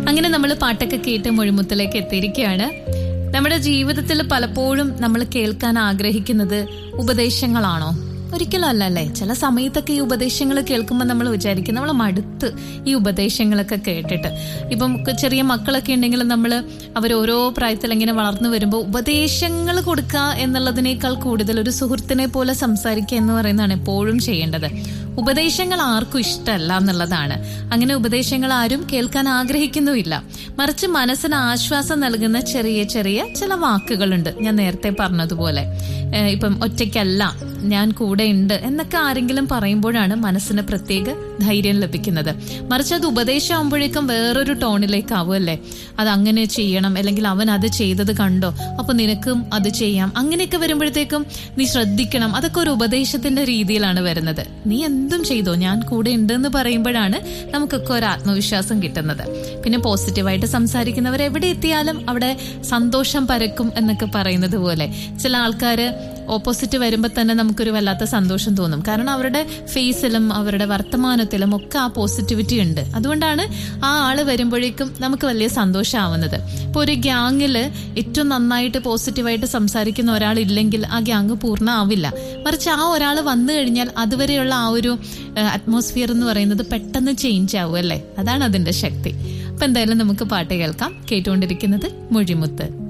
അങ്ങനെ നമ്മൾ പാട്ടൊക്കെ കേട്ട് മൊഴിമുത്തിലേക്ക് എത്തിയിരിക്കുകയാണ് നമ്മുടെ ജീവിതത്തിൽ പലപ്പോഴും നമ്മൾ കേൾക്കാൻ ആഗ്രഹിക്കുന്നത് ഉപദേശങ്ങളാണോ ഒരിക്കലും അല്ലല്ലേ ചില സമയത്തൊക്കെ ഈ ഉപദേശങ്ങൾ കേൾക്കുമ്പോൾ നമ്മൾ വിചാരിക്കും നമ്മൾ മടുത്ത് ഈ ഉപദേശങ്ങളൊക്കെ കേട്ടിട്ട് ഇപ്പം ക- ചെറിയ മക്കളൊക്കെ ഉണ്ടെങ്കിൽ നമ്മൾ അവർ ഓരോ പ്രായത്തിൽ ഇങ്ങനെ വളർന്നു വരുമ്പോൾ ഉപദേശങ്ങൾ കൊടുക്കുക എന്നുള്ളതിനേക്കാൾ കൂടുതൽ ഒരു സുഹൃത്തിനെ പോലെ സംസാരിക്കുക എന്ന് പറയുന്നതാണ് എപ്പോഴും ചെയ്യേണ്ടത് ഉപദേശങ്ങൾ ആർക്കും ഇഷ്ടമല്ല എന്നുള്ളതാണ് അങ്ങനെ ഉപദേശങ്ങൾ ആരും കേൾക്കാൻ ആഗ്രഹിക്കുന്നുമില്ല മറിച്ച് മനസ്സിന് ആശ്വാസം നൽകുന്ന ചെറിയ ചെറിയ ചില വാക്കുകളുണ്ട് ഞാൻ നേരത്തെ പറഞ്ഞതുപോലെ ഏഹ് ഇപ്പം ഒറ്റയ്ക്കല്ല ഞാൻ കൂടെ ഉണ്ട് എന്നൊക്കെ ആരെങ്കിലും പറയുമ്പോഴാണ് മനസ്സിന് പ്രത്യേക ധൈര്യം ലഭിക്കുന്നത് മറിച്ച് അത് ഉപദേശമാകുമ്പോഴേക്കും വേറൊരു ടോണിലേക്കാവും അല്ലേ അത് അങ്ങനെ ചെയ്യണം അല്ലെങ്കിൽ അവൻ അത് ചെയ്തത് കണ്ടോ അപ്പൊ നിനക്കും അത് ചെയ്യാം അങ്ങനെയൊക്കെ വരുമ്പോഴത്തേക്കും നീ ശ്രദ്ധിക്കണം അതൊക്കെ ഒരു ഉപദേശത്തിന്റെ രീതിയിലാണ് വരുന്നത് നീ എന്തും ചെയ്തോ ഞാൻ കൂടെ ഉണ്ട് എന്ന് പറയുമ്പോഴാണ് നമുക്കൊക്കെ ഒരു ആത്മവിശ്വാസം കിട്ടുന്നത് പിന്നെ പോസിറ്റീവായിട്ട് സംസാരിക്കുന്നവർ എവിടെ എത്തിയാലും അവിടെ സന്തോഷം പരക്കും എന്നൊക്കെ പറയുന്നത് പോലെ ചില ആൾക്കാര് ഓപ്പോസിറ്റ് വരുമ്പോൾ തന്നെ നമുക്കൊരു വല്ലാത്ത സന്തോഷം തോന്നും കാരണം അവരുടെ ഫേസിലും അവരുടെ വർത്തമാനത്തിലും ഒക്കെ ആ പോസിറ്റിവിറ്റി ഉണ്ട് അതുകൊണ്ടാണ് ആ ആള് വരുമ്പോഴേക്കും നമുക്ക് വലിയ സന്തോഷമാവുന്നത് ഇപ്പോൾ ഒരു ഗ്യാങ്ങിൽ ഏറ്റവും നന്നായിട്ട് പോസിറ്റീവായിട്ട് സംസാരിക്കുന്ന ഒരാൾ ഇല്ലെങ്കിൽ ആ ഗ്യാങ് പൂർണ്ണ ആവില്ല മറിച്ച് ആ ഒരാൾ വന്നു കഴിഞ്ഞാൽ അതുവരെയുള്ള ആ ഒരു അറ്റ്മോസ്ഫിയർ എന്ന് പറയുന്നത് പെട്ടെന്ന് ചേഞ്ച് ആവും അല്ലേ അതാണ് അതിന്റെ ശക്തി അപ്പൊ എന്തായാലും നമുക്ക് പാട്ട് കേൾക്കാം കേട്ടുകൊണ്ടിരിക്കുന്നത് മൊഴിമുത്ത്